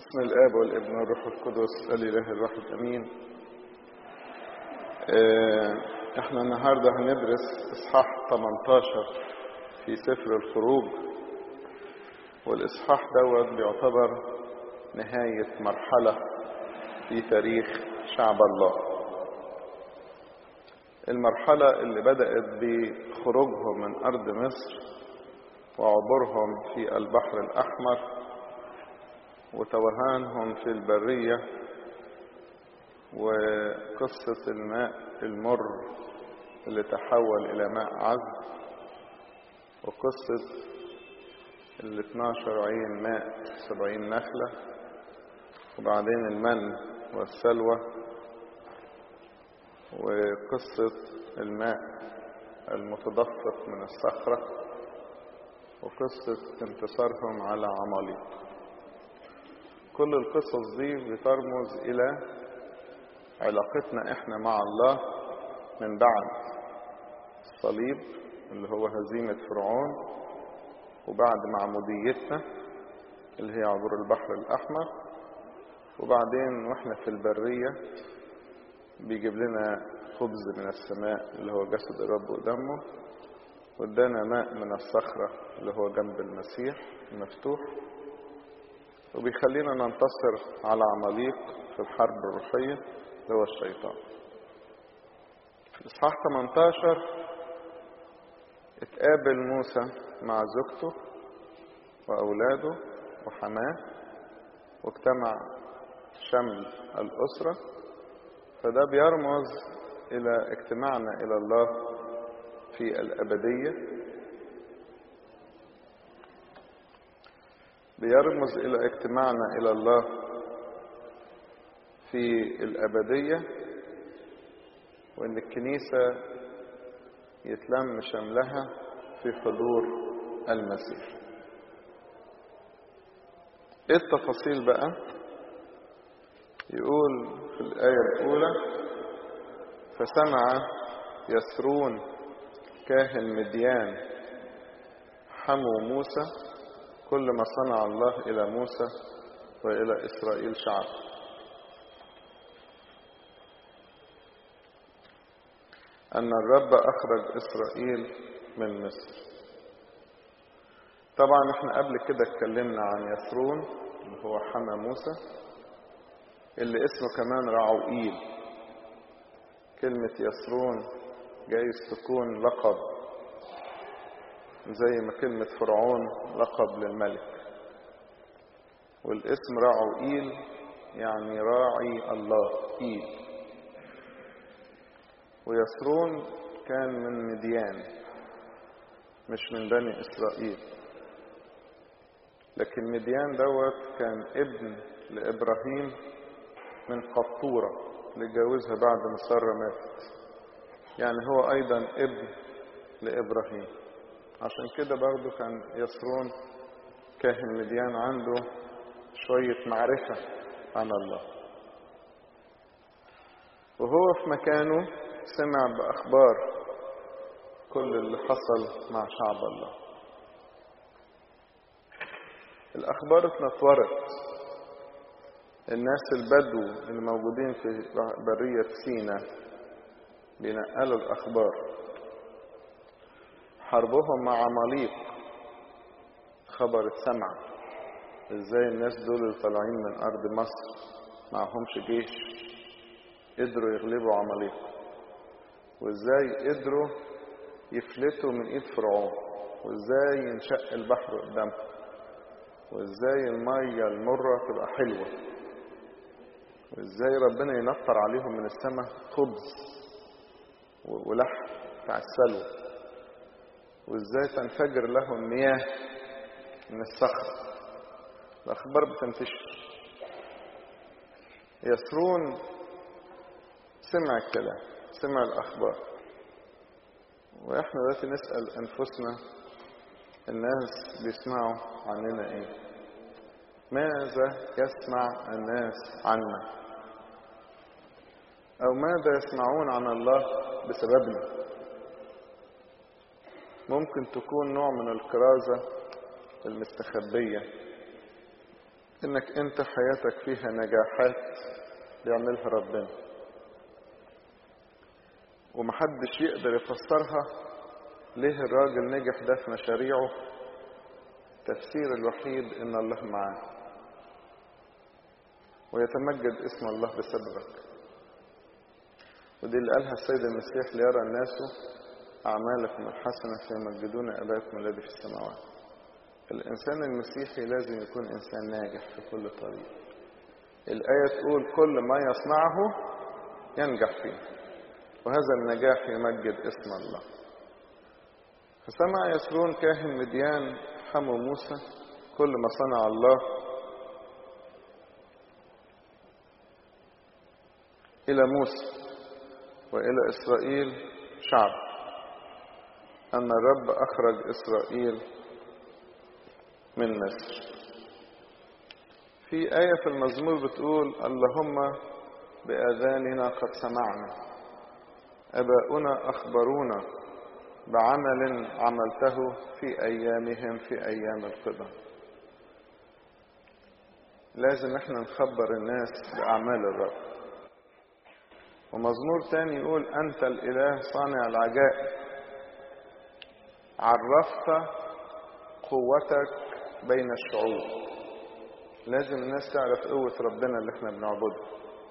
بسم الآب والابن والروح القدس الإله الواحد أمين آه، احنا النهاردة هندرس إصحاح 18 في سفر الخروج والإصحاح دوت بيعتبر نهاية مرحلة في تاريخ شعب الله المرحلة اللي بدأت بخروجهم من أرض مصر وعبورهم في البحر الأحمر وتوهانهم في البرية وقصة الماء المر اللي تحول إلى ماء عذب وقصة ال 12 عين ماء 70 نخلة وبعدين المن والسلوى وقصة الماء المتدفق من الصخرة وقصة انتصارهم على عماليق كل القصص دي بترمز إلى علاقتنا إحنا مع الله من بعد الصليب اللي هو هزيمة فرعون وبعد معموديتنا اللي هي عبور البحر الأحمر وبعدين وإحنا في البرية بيجيب لنا خبز من السماء اللي هو جسد الرب ودمه وادانا ماء من الصخرة اللي هو جنب المسيح المفتوح وبيخلينا ننتصر على عماليق في الحرب الروحية اللي هو الشيطان في الإصحاح 18 اتقابل موسى مع زوجته وأولاده وحماه واجتمع شمل الأسرة فده بيرمز إلى اجتماعنا إلى الله في الأبدية بيرمز إلى اجتماعنا إلى الله في الأبدية وإن الكنيسة يتلم شملها في حضور المسيح إيه التفاصيل بقى يقول في الآية الأولى فسمع يسرون كاهن مديان حمو موسى كل ما صنع الله إلى موسى وإلى إسرائيل شعب أن الرب أخرج إسرائيل من مصر طبعا احنا قبل كده اتكلمنا عن يثرون اللي هو حمى موسى اللي اسمه كمان رعوئيل كلمة يثرون جايز تكون لقب زي ما كلمة فرعون لقب للملك والاسم رعوئيل يعني راعي الله إيل ويسرون كان من مديان مش من بني إسرائيل لكن مديان دوت كان ابن لإبراهيم من قطورة اللي اتجوزها بعد ما سارة ماتت يعني هو أيضا ابن لإبراهيم عشان كده برضو كان يسرون كاهن مديان عنده شوية معرفة عن الله وهو في مكانه سمع بأخبار كل اللي حصل مع شعب الله الأخبار اتنطورت الناس البدو اللي موجودين في برية سينا بينقلوا الأخبار حربهم مع عماليق خبر اتسمع ازاي الناس دول اللي طالعين من ارض مصر معهمش جيش قدروا يغلبوا عماليق وازاي قدروا يفلتوا من ايد فرعون وازاي ينشق البحر قدامهم وازاي المية المرة تبقى حلوة وازاي ربنا ينطر عليهم من السماء خبز ولحم بتاع السلوى وازاي تنفجر لهم مياه من الصخر الاخبار بتنتشر يسرون سمع الكلام سمع الاخبار واحنا دلوقتي نسال انفسنا الناس بيسمعوا عننا ايه ماذا يسمع الناس عنا او ماذا يسمعون عن الله بسببنا ممكن تكون نوع من الكرازة المستخبية انك انت حياتك فيها نجاحات بيعملها ربنا ومحدش يقدر يفسرها ليه الراجل نجح ده في مشاريعه التفسير الوحيد ان الله معاه ويتمجد اسم الله بسببك ودي اللي قالها السيد المسيح ليرى الناس أعمالكم الحسنة فيمجدون أباكم الذي في السماوات الإنسان المسيحي لازم يكون إنسان ناجح في كل طريق الآية تقول كل ما يصنعه ينجح فيه وهذا النجاح يمجد اسم الله فسمع يسرون كاهن مديان حمو موسى كل ما صنع الله إلى موسى وإلى إسرائيل شعب أن الرب أخرج إسرائيل من مصر في آية في المزمور بتقول اللهم بآذاننا قد سمعنا أباؤنا أخبرونا بعمل عملته في أيامهم في أيام القدم لازم احنا نخبر الناس بأعمال الرب ومزمور تاني يقول أنت الإله صانع العجائب عرفت قوتك بين الشعوب لازم الناس تعرف قوة ربنا اللي احنا بنعبده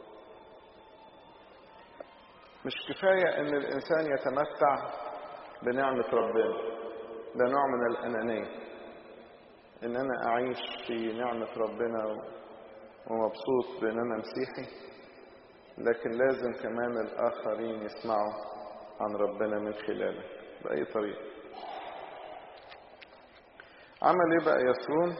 مش كفاية ان الانسان يتمتع بنعمة ربنا ده نوع من الانانية ان انا اعيش في نعمة ربنا ومبسوط بان انا مسيحي لكن لازم كمان الاخرين يسمعوا عن ربنا من خلاله بأي طريقة عمل ايه بقى يسرون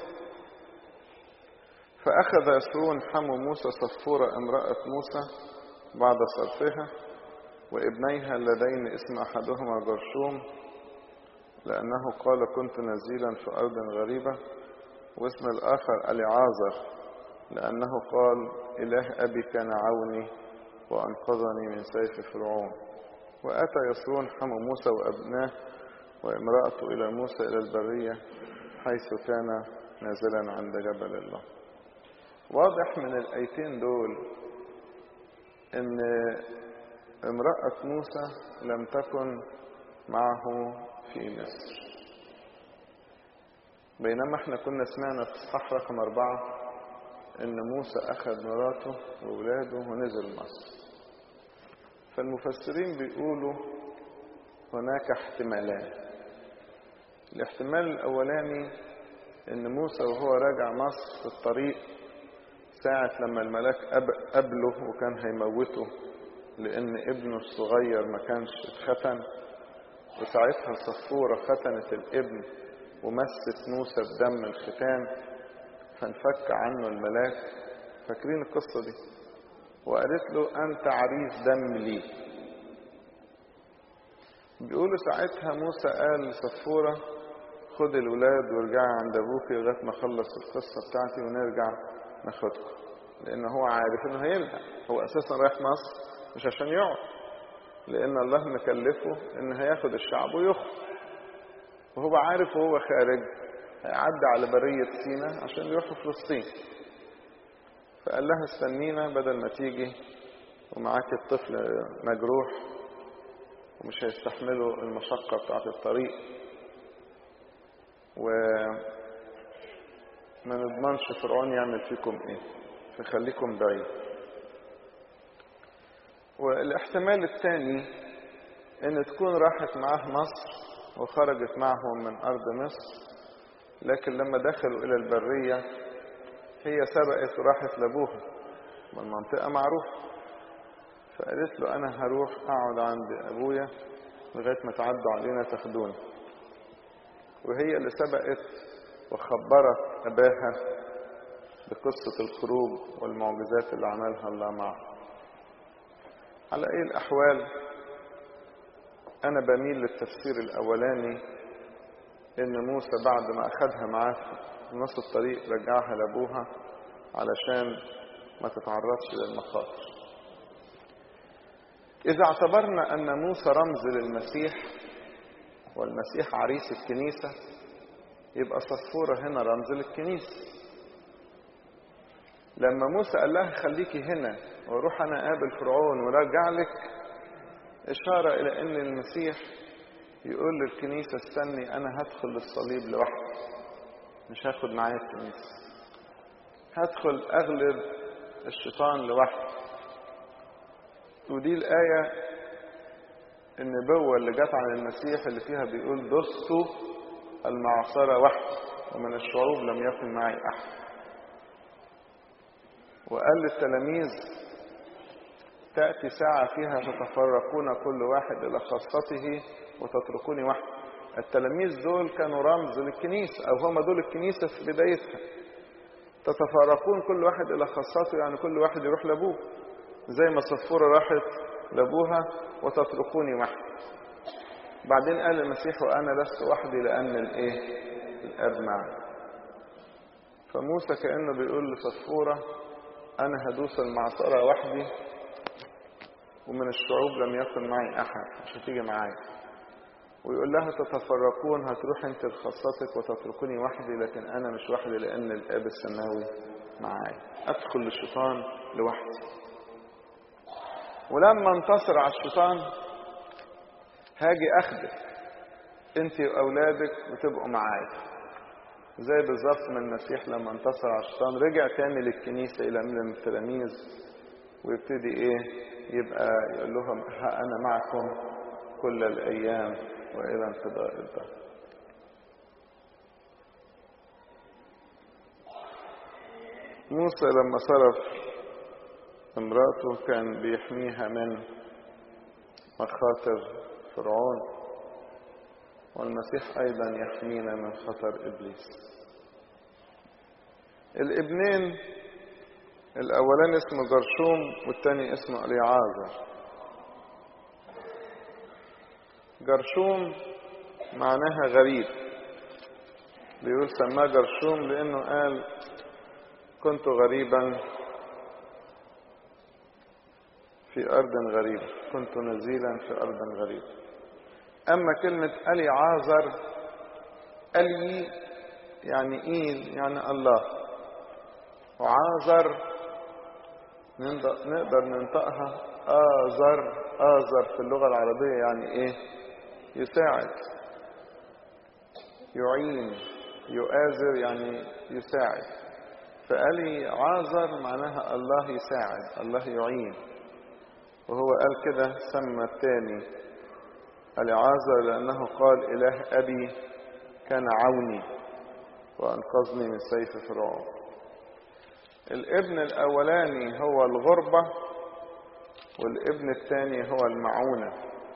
فأخذ يسرون حمو موسى صفورة امرأة موسى بعد صرفها وابنيها اللذين اسم أحدهما جرشوم لأنه قال كنت نزيلا في أرض غريبة واسم الآخر أليعازر لأنه قال إله أبي كان عوني وأنقذني من سيف فرعون وأتى يسرون حمو موسى وأبناه وامرأته إلى موسى إلى البرية حيث كان نازلا عند جبل الله واضح من الآيتين دول إن امرأة موسى لم تكن معه في مصر بينما احنا كنا سمعنا في اصحاح رقم أربعة إن موسى أخذ مراته وأولاده ونزل مصر فالمفسرين بيقولوا هناك احتمالان الاحتمال الأولاني إن موسى وهو راجع مصر في الطريق ساعة لما الملاك قبله وكان هيموته لأن ابنه الصغير ما كانش اتختن وساعتها صفورة ختنت الابن ومست موسى بدم الختان فانفك عنه الملاك فاكرين القصة دي وقالت له أنت عريس دم لي بيقولوا ساعتها موسى قال لصفورة خد الولاد وارجعي عند ابوك لغايه ما اخلص القصه بتاعتي ونرجع ناخدكم لان هو عارف انه هيرجع هو اساسا رايح مصر مش عشان يقعد لان الله مكلفه ان هياخد الشعب ويخرج وهو عارف وهو خارج هيعدي على برية سينا عشان يروح فلسطين فقال لها استنينا بدل ما تيجي ومعاك الطفل مجروح ومش هيستحملوا المشقة بتاعت الطريق وما نضمنش فرعون يعمل فيكم ايه فخليكم بعيد والاحتمال الثاني ان تكون راحت معاه مصر وخرجت معهم من ارض مصر لكن لما دخلوا الى البرية هي سبقت وراحت لابوها والمنطقة معروفة فقالت له انا هروح اقعد عند ابويا لغاية ما تعدوا علينا تاخدوني وهي اللي سبقت وخبرت أباها بقصة الخروج والمعجزات اللي عملها الله معه على أي الأحوال أنا بميل للتفسير الأولاني إن موسى بعد ما أخدها معاه في نص الطريق رجعها لأبوها علشان ما تتعرضش للمخاطر إذا اعتبرنا أن موسى رمز للمسيح والمسيح عريس الكنيسة يبقى صفورة هنا رمز للكنيسة لما موسى قال لها خليكي هنا واروح انا اقابل فرعون وارجع لك اشاره الى ان المسيح يقول للكنيسه استني انا هدخل للصليب لوحدي مش هاخد معايا الكنيسه هدخل اغلب الشيطان لوحدي ودي الايه النبوه اللي جت عن المسيح اللي فيها بيقول دست المعصره وحدي ومن الشعوب لم يكن معي احد وقال للتلاميذ تأتي ساعة فيها تتفرقون كل واحد إلى خاصته وتتركوني وحدي التلاميذ دول كانوا رمز للكنيسة أو هم دول الكنيسة في بدايتها تتفرقون كل واحد إلى خاصته يعني كل واحد يروح لأبوه زي ما صفورة راحت لأبوها وتتركوني وحدي بعدين قال المسيح وأنا لست وحدي لأن الإيه الأب معي فموسى كأنه بيقول لصفورة أنا هدوس المعصرة وحدي ومن الشعوب لم يكن معي أحد مش هتيجي معايا ويقول لها تتفرقون هتروح انت لخاصتك وتتركوني وحدي لكن أنا مش وحدي لأن الآب السماوي معايا أدخل للشيطان لوحدي ولما انتصر على الشيطان هاجي أخدك انت وأولادك وتبقوا معايا زي بالظبط من المسيح لما انتصر على الشيطان رجع تاني للكنيسة إلى من التلاميذ ويبتدي إيه يبقى يقول لهم ها أنا معكم كل الأيام وإلى انقضاء الدهر موسى لما صرف امراته كان بيحميها من مخاطر فرعون والمسيح أيضا يحمينا من خطر إبليس الابنين الأولاني اسمه جرشوم والتاني اسمه أليعازر جرشوم معناها غريب بيقول سماه جرشوم لأنه قال كنت غريبا في أرض غريبة كنت نزيلا في أرض غريبة أما كلمة ألي عازر ألي يعني إيل يعني الله وعازر نقدر ننطقها آزر آزر في اللغة العربية يعني إيه يساعد يعين يؤازر يعني يساعد فألي عازر معناها الله يساعد الله يعين وهو قال كده سمى الثاني العازر لأنه قال إله أبي كان عوني وأنقذني من سيف فرعون الابن الأولاني هو الغربة والابن الثاني هو المعونة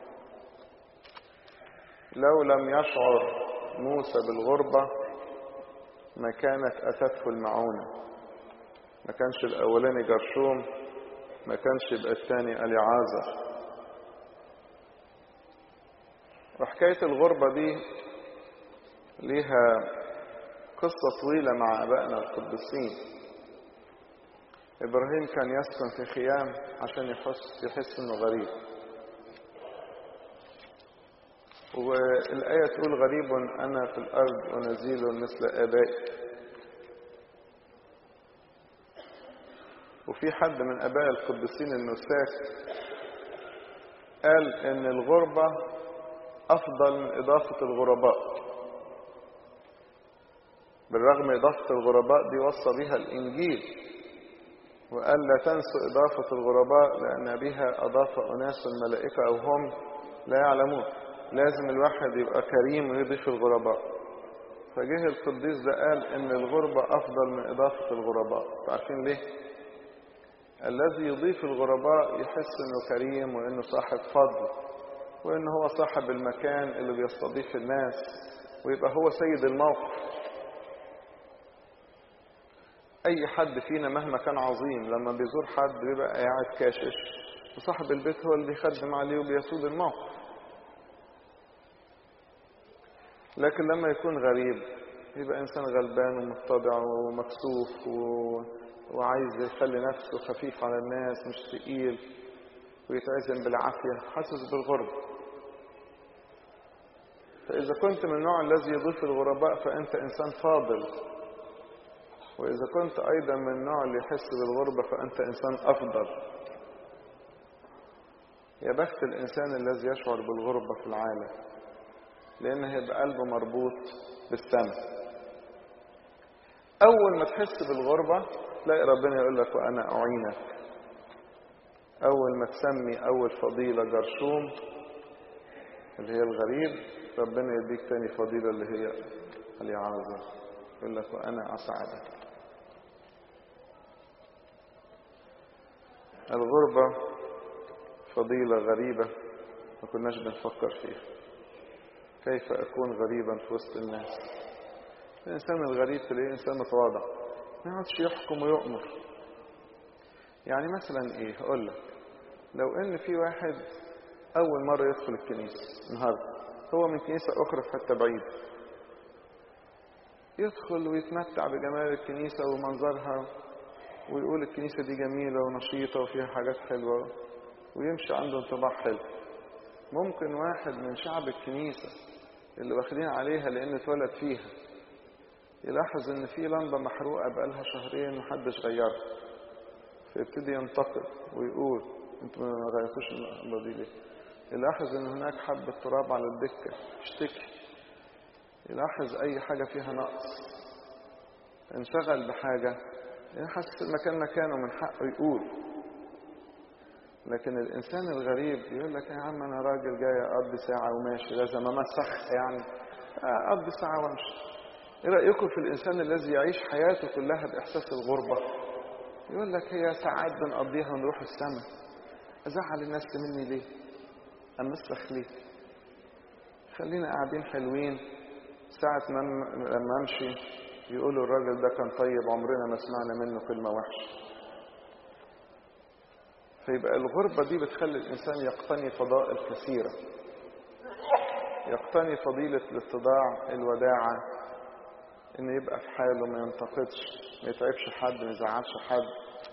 لو لم يشعر موسى بالغربة ما كانت أتته المعونة ما كانش الأولاني جرشوم ما كانش يبقى الثاني أليعازر وحكاية الغربة دي ليها قصة طويلة مع أبائنا القديسين إبراهيم كان يسكن في خيام عشان يحس, يحس إنه غريب والآية تقول غريب أنا في الأرض ونزيل مثل آبائي وفي حد من آباء القديسين النساك قال إن الغربة أفضل من إضافة الغرباء بالرغم إضافة الغرباء دي وصى بها الإنجيل وقال لا تنسوا إضافة الغرباء لأن بها أضاف أناس الملائكة أو هم لا يعلمون لازم الواحد يبقى كريم ويضيف الغرباء فجه القديس ده قال إن الغربة أفضل من إضافة الغرباء عارفين ليه؟ الذي يضيف الغرباء يحس إنه كريم وإنه صاحب فضل وإن هو صاحب المكان اللي بيستضيف الناس ويبقى هو سيد الموقف أي حد فينا مهما كان عظيم لما بيزور حد بيبقى قاعد كاشش وصاحب البيت هو اللي بيخدم عليه وبيسود الموقف لكن لما يكون غريب يبقى إنسان غلبان ومتضع ومكسوف و... وعايز يخلي نفسه خفيف على الناس مش ثقيل ويتعزم بالعافية حاسس بالغربة فإذا كنت من النوع الذي يضيف الغرباء فأنت إنسان فاضل وإذا كنت أيضا من النوع اللي يحس بالغربة فأنت إنسان أفضل يا بخت الإنسان الذي يشعر بالغربة في العالم لأن هيبقى قلبه مربوط بالسماء أول ما تحس بالغربة تلاقي ربنا يقول لك وأنا أعينك أول ما تسمي أول فضيلة جرشوم اللي هي الغريب ربنا يديك تاني فضيلة اللي هي الإعاظة يقول لك وأنا أساعدك الغربة فضيلة غريبة ما كناش بنفكر فيها كيف أكون غريبا في وسط الناس الإنسان الغريب تلاقيه إنسان متواضع ما يقعدش يحكم ويؤمر يعني مثلا إيه هقول لك لو إن في واحد أول مرة يدخل الكنيسة النهاردة هو من كنيسة أخرى في حتة بعيدة يدخل ويتمتع بجمال الكنيسة ومنظرها ويقول الكنيسة دي جميلة ونشيطة وفيها حاجات حلوة ويمشي عنده انطباع حلو ممكن واحد من شعب الكنيسة اللي واخدين عليها لأن اتولد فيها يلاحظ ان في لمبة محروقة بقالها شهرين محدش غيرها فيبتدي ينتقد ويقول انتوا ما غيرتوش اللمبة دي ليه يلاحظ ان هناك حبة تراب على الدكة يشتكي يلاحظ اي حاجة فيها نقص انشغل بحاجة يحس المكان مكانه من حقه يقول لكن الانسان الغريب يقول لك يا عم انا راجل جاي اقضي ساعة وماشي لازم امسخ يعني اقضي ساعة وامشي ايه رأيكم في الانسان الذي يعيش حياته كلها باحساس الغربة يقول لك هي ساعات بنقضيها ونروح السماء ازعل الناس مني ليه امسخ ليه خلينا قاعدين حلوين ساعة ما لما امشي يقولوا الراجل ده كان طيب عمرنا ما سمعنا منه كلمة وحشة فيبقى الغربة دي بتخلي الإنسان يقتني فضائل كثيرة يقتني فضيلة الاتضاع الوداعة إنه يبقى في حاله ما ينتقدش ما يتعبش حد ما يزعلش حد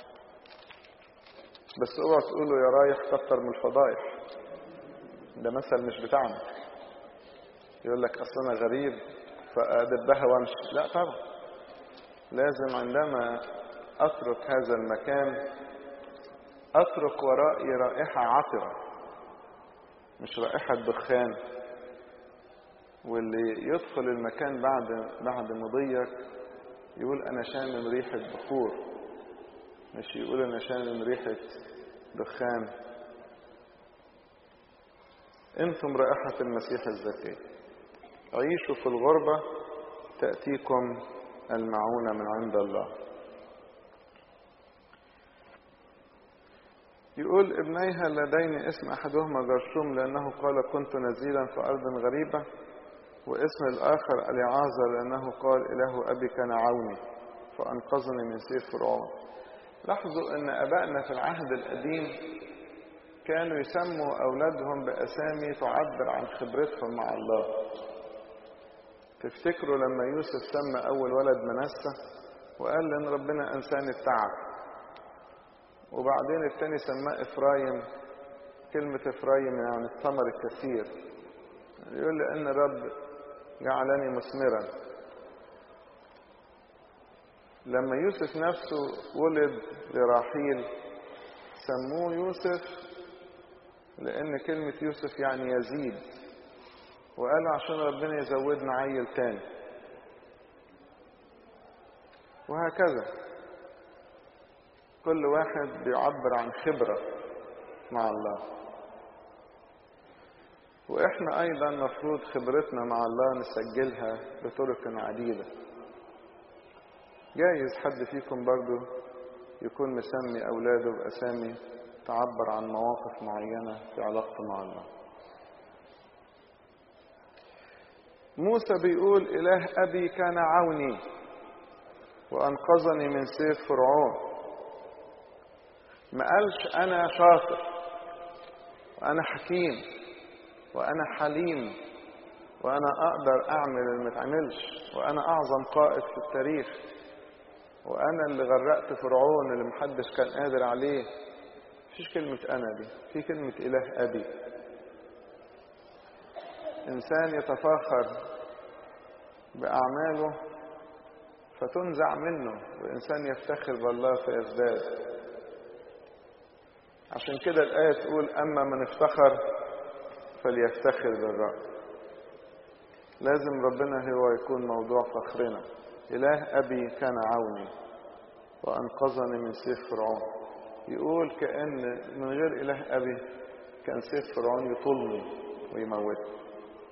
بس اوعى تقولوا يا رايح كتر من الفضائح ده مثل مش بتاعنا يقول لك اصل انا غريب فادبها وامشي لا طبعا لازم عندما اترك هذا المكان اترك ورائي رائحه عطره مش رائحه دخان واللي يدخل المكان بعد بعد مضيك يقول انا شامم ريحه بخور مش يقول انا شامم ريحه دخان انتم رائحه المسيح الزكي عيشوا في الغربه تاتيكم المعونه من عند الله يقول ابنيها اللذين اسم احدهما جرشوم لانه قال كنت نزيلا في ارض غريبه واسم الآخر اليعازر لأنه قال إله أبي كان عوني فأنقذني من سيف فرعون لاحظوا أن أبائنا في العهد القديم كانوا يسموا أولادهم بأسامي تعبر عن خبرتهم مع الله تفتكروا لما يوسف سمى أول ولد منسى وقال لأن ربنا أنساني التعب وبعدين التاني سماه إفرايم كلمة إفرايم يعني الثمر الكثير يقول لأن الرب جعلني مثمرا لما يوسف نفسه ولد لراحيل سموه يوسف لأن كلمة يوسف يعني يزيد وقالوا عشان ربنا يزودنا عيل تاني وهكذا كل واحد بيعبر عن خبرة مع الله واحنا ايضا مفروض خبرتنا مع الله نسجلها بطرق عديدة جايز حد فيكم برضو يكون مسمي اولاده باسامي تعبر عن مواقف معينة في علاقته مع الله موسى بيقول اله ابي كان عوني وانقذني من سيف فرعون ما قالش انا شاطر وانا حكيم وانا حليم وانا اقدر اعمل اللي ما اتعملش وانا اعظم قائد في التاريخ وانا اللي غرقت فرعون اللي محدش كان قادر عليه مفيش كلمة انا دي في كلمة اله ابي انسان يتفاخر باعماله فتنزع منه والإنسان يفتخر بالله فيزداد عشان كده الآية تقول أما من افتخر فليفتخر بالرب لازم ربنا هو يكون موضوع فخرنا إله أبي كان عوني وأنقذني من سيف فرعون يقول كأن من غير إله أبي كان سيف فرعون يطلني ويموتني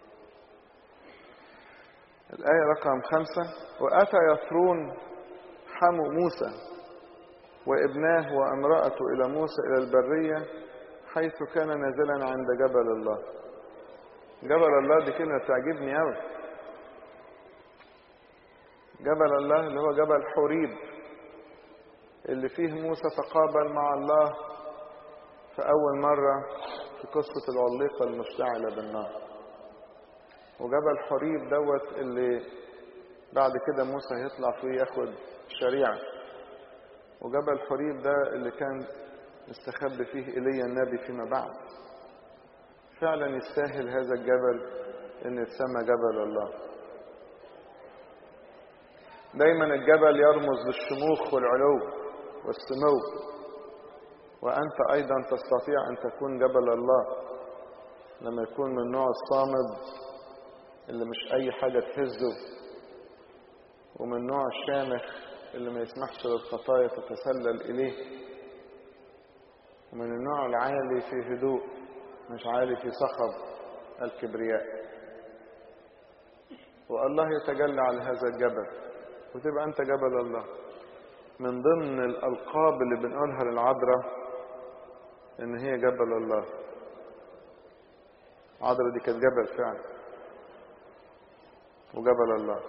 الآية رقم خمسة وأتى يثرون حمو موسى وابناه وامرأته إلى موسى إلى البرية حيث كان نازلا عند جبل الله جبل الله دي كلمة تعجبني أوي جبل الله اللي هو جبل حوريب اللي فيه موسى تقابل مع الله في أول مرة في قصة العليقة المشتعلة بالنار وجبل حوريب دوت اللي بعد كده موسى هيطلع فيه ياخد شريعة وجبل حوريب ده اللي كان استخبى فيه إيليا النبي فيما بعد فعلا يستاهل هذا الجبل ان يتسمى جبل الله دايما الجبل يرمز للشموخ والعلو والسمو وانت ايضا تستطيع ان تكون جبل الله لما يكون من النوع الصامد اللي مش اي حاجه تهزه ومن النوع الشامخ اللي ما يسمحش للخطايا تتسلل اليه ومن النوع العالي في هدوء مش عالي في صخب الكبرياء والله يتجلى على هذا الجبل وتبقى انت جبل الله من ضمن الالقاب اللي بنقولها للعذراء ان هي جبل الله عذراء دي كانت جبل فعلا وجبل الله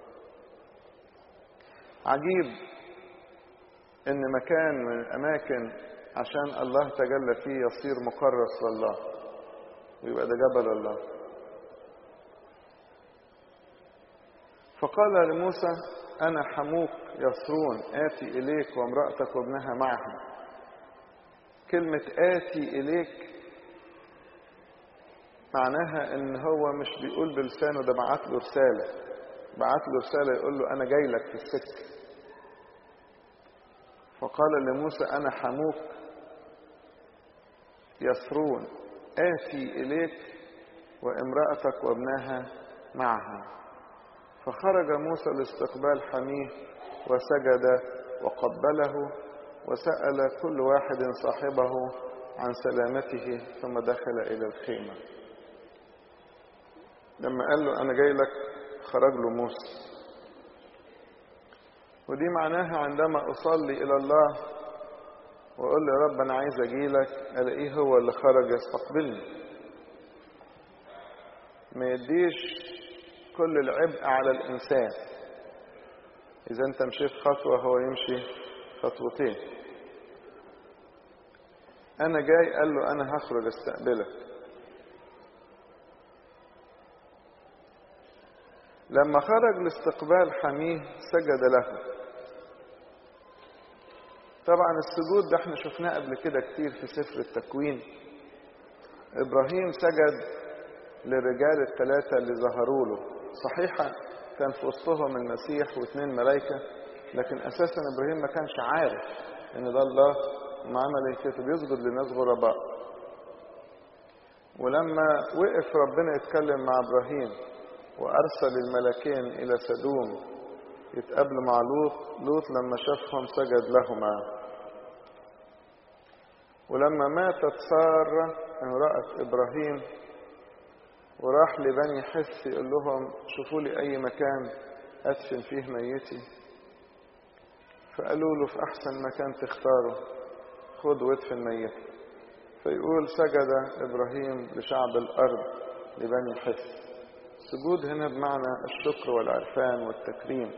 عجيب ان مكان من الاماكن عشان الله تجلى فيه يصير مكرس لله ويبقى ده جبل الله فقال لموسى أنا حموك يسرون آتي إليك وامرأتك وابنها معها كلمة آتي إليك معناها إن هو مش بيقول بلسانه ده بعت له رسالة بعت له رسالة يقول له أنا جاي لك في السكة فقال لموسى أنا حموك يسرون آتي إليك وامرأتك وابنها معها فخرج موسى لاستقبال حميه وسجد وقبله وسأل كل واحد صاحبه عن سلامته ثم دخل إلى الخيمة لما قال له أنا جاي لك خرج له موسى ودي معناها عندما أصلي إلى الله وأقول له يا رب أنا عايز أجي لك ألاقيه هو اللي خرج يستقبلني ما يديش كل العبء على الإنسان إذا أنت مشيت خطوة هو يمشي خطوتين أنا جاي قال له أنا هخرج استقبلك لما خرج لاستقبال حميه سجد له طبعا السجود ده احنا شفناه قبل كده كتير في سفر التكوين ابراهيم سجد للرجال الثلاثة اللي ظهروا له صحيحة كان في وسطهم المسيح واثنين ملائكة لكن أساسا إبراهيم ما كانش عارف إن ده الله ومعاه ملائكته بيسجد لناس غرباء ولما وقف ربنا يتكلم مع إبراهيم وأرسل الملكين إلى سدوم يتقابلوا مع لوط لوط لما شافهم سجد لهما ولما ماتت سارة امرأة إبراهيم وراح لبني حس يقول لهم شوفوا لي أي مكان أدفن فيه ميتي فقالوا له في أحسن مكان تختاره خد وادفن ميتي فيقول سجد إبراهيم لشعب الأرض لبني حس سجود هنا بمعنى الشكر والعرفان والتكريم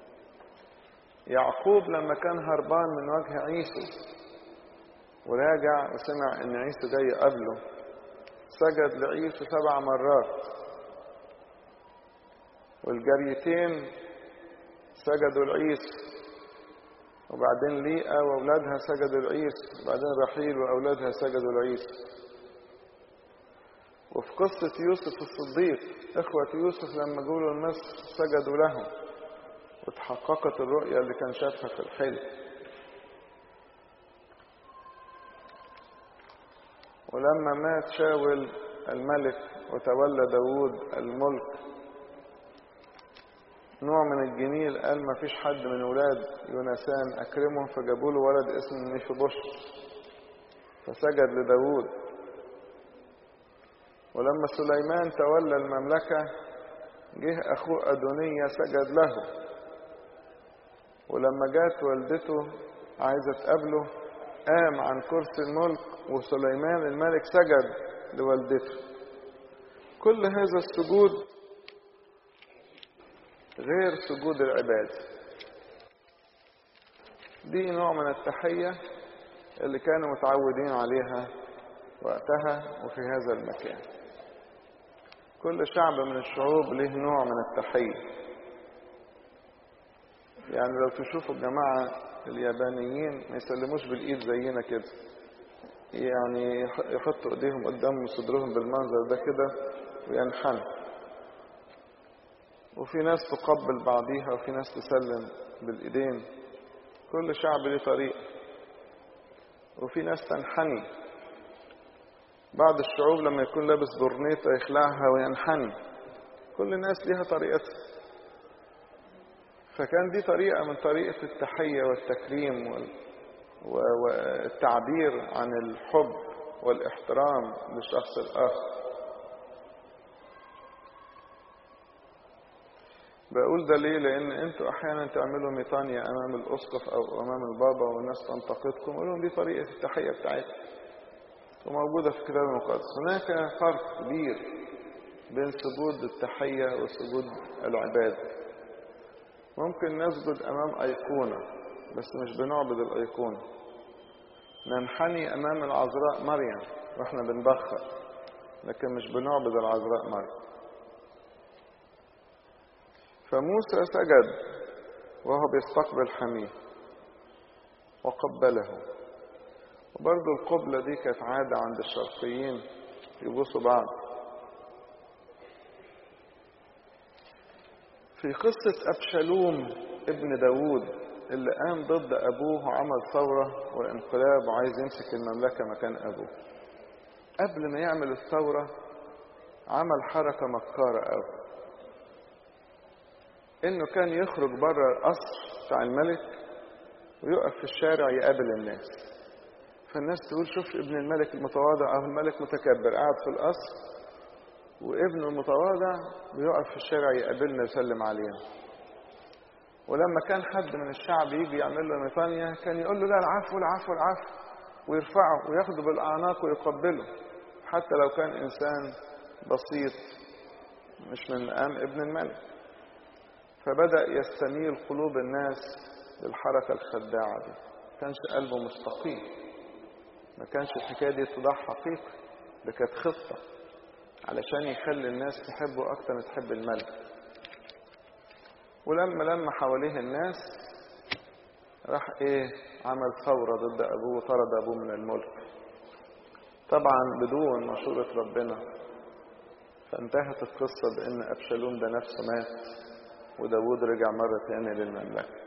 يعقوب لما كان هربان من وجه عيسو وراجع وسمع ان عيسو جاي قبله سجد لعيسو سبع مرات والجريتين سجدوا لعيسو وبعدين ليئة وأولادها سجدوا لعيسو وبعدين رحيل وأولادها سجدوا لعيسو وفي قصة يوسف الصديق إخوة يوسف لما جولوا مصر سجدوا له وتحققت الرؤية اللي كان شافها في الحلم ولما مات شاول الملك وتولى داود الملك نوع من الجميل قال ما فيش حد من ولاد يونسان أكرمه فجابوا له ولد اسمه ميفيبوشت فسجد لداود ولما سليمان تولى المملكة جه أخوه أدونية سجد له ولما جات والدته عايزة تقابله قام عن كرسي الملك وسليمان الملك سجد لوالدته كل هذا السجود غير سجود العباد دي نوع من التحية اللي كانوا متعودين عليها وقتها وفي هذا المكان كل شعب من الشعوب له نوع من التحية يعني لو تشوفوا الجماعة اليابانيين ما يسلموش بالإيد زينا كده يعني يحطوا ايديهم قدام صدرهم بالمنظر ده كده وينحنوا وفي ناس تقبل بعضيها وفي ناس تسلم بالايدين كل شعب له طريقه وفي ناس تنحني بعض الشعوب لما يكون لابس برنيطة يخلعها وينحني كل الناس ليها طريقتها فكان دي طريقة من طريقة التحية والتكريم وال... والتعبير عن الحب والاحترام للشخص الآخر بقول ده ليه لان انتوا احيانا تعملوا ميطانيا امام الاسقف او امام البابا والناس تنتقدكم قولوا دي طريقه التحيه بتاعتكم وموجوده في الكتاب المقدس هناك فرق كبير بين سجود التحيه وسجود العباد ممكن نسجد امام ايقونه بس مش بنعبد الايقونه ننحني امام العذراء مريم واحنا بنبخر لكن مش بنعبد العذراء مريم فموسى سجد وهو بيستقبل حميه وقبله وبرضه القبلة دي كانت عادة عند الشرقيين يبوسوا بعض في قصة أبشالوم ابن داود اللي قام ضد أبوه وعمل ثورة وانقلاب وعايز يمسك المملكة مكان أبوه قبل ما يعمل الثورة عمل حركة مكارة أوي انه كان يخرج بره القصر بتاع الملك ويقف في الشارع يقابل الناس فالناس تقول شوف ابن الملك المتواضع او الملك متكبر قاعد في القصر وابنه المتواضع بيقف في الشارع يقابلنا ويسلم علينا ولما كان حد من الشعب يجي يعمل له ميطانيا كان يقول له لا العفو العفو العفو ويرفعه وياخده بالاعناق ويقبله حتى لو كان انسان بسيط مش من مقام ابن الملك فبدأ يستميل قلوب الناس بالحركة الخداعة دي ما كانش قلبه مستقيم ما كانش الحكاية دي اتضاح حقيقي ده كانت خطة علشان يخلي الناس تحبه أكتر ما تحب الملك ولما لما حواليه الناس راح ايه عمل ثورة ضد أبوه وطرد أبوه من الملك طبعا بدون مشورة ربنا فانتهت القصة بأن أبشالوم ده نفسه مات وداود رجع مرة تانية للمملكة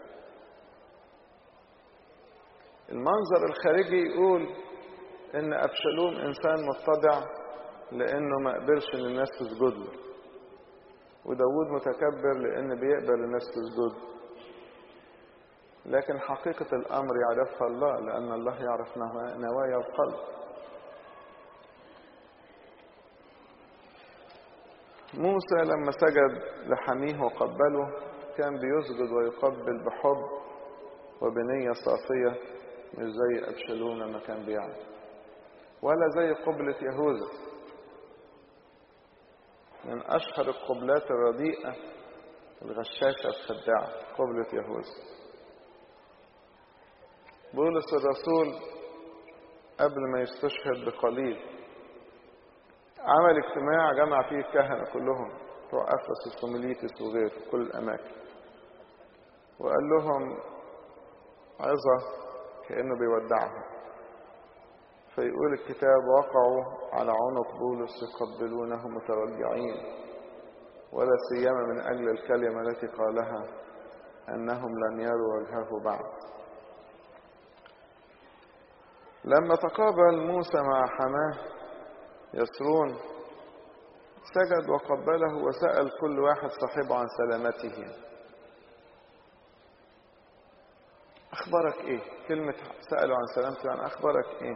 المنظر الخارجي يقول ان ابشالوم انسان متضع لانه ما قبلش ان الناس تسجد له وداود متكبر لان بيقبل الناس تسجد له لكن حقيقة الامر يعرفها الله لان الله يعرف نوايا القلب موسى لما سجد لحميه وقبله كان بيسجد ويقبل بحب وبنية صافية مش زي أبشالوم لما كان بيعمل ولا زي قبلة يهوذا من أشهر القبلات الرديئة الغشاشة الخداعة قبلة يهوذا بولس الرسول قبل ما يستشهد بقليل عمل اجتماع جمع فيه الكهنة كلهم بتوع أفسس وميليتس وغيره كل الأماكن وقال لهم عظة كأنه بيودعهم فيقول الكتاب وقعوا على عنق بولس يقبلونه متوجعين ولا سيما من أجل الكلمة التي قالها أنهم لن يروا وجهه بعد لما تقابل موسى مع حماه يسرون سجد وقبله وسأل كل واحد صاحبه عن سلامته أخبارك إيه؟ كلمة سألوا عن سلامته يعني أخبارك إيه؟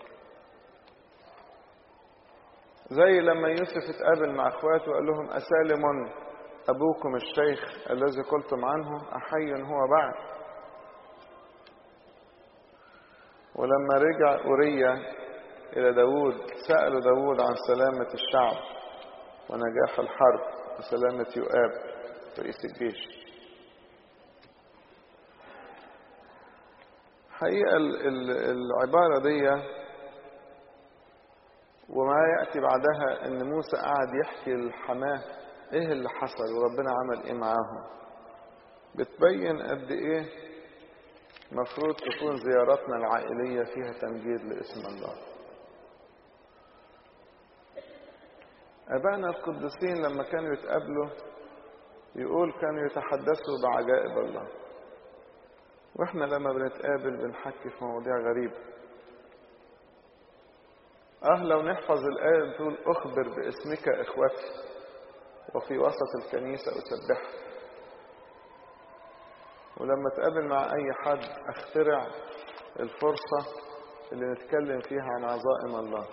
زي لما يوسف اتقابل مع اخواته وقال لهم أسالم أبوكم الشيخ الذي قلتم عنه أحي هو بعد ولما رجع أوريا إلى داود سألوا داود عن سلامة الشعب ونجاح الحرب وسلامة يؤاب رئيس الجيش حقيقة العبارة دي وما يأتي بعدها ان موسى قعد يحكي لحماه ايه اللي حصل وربنا عمل ايه معاهم بتبين قد ايه مفروض تكون زياراتنا العائلية فيها تمجيد لاسم الله أبائنا القديسين لما كانوا يتقابلوا يقول كانوا يتحدثوا بعجائب الله واحنا لما بنتقابل بنحكي في مواضيع غريبه اه لو نحفظ الآية بتقول أخبر باسمك إخوتي وفي وسط الكنيسة أسبحك ولما أتقابل مع أي حد أخترع الفرصة اللي نتكلم فيها عن عظائم الله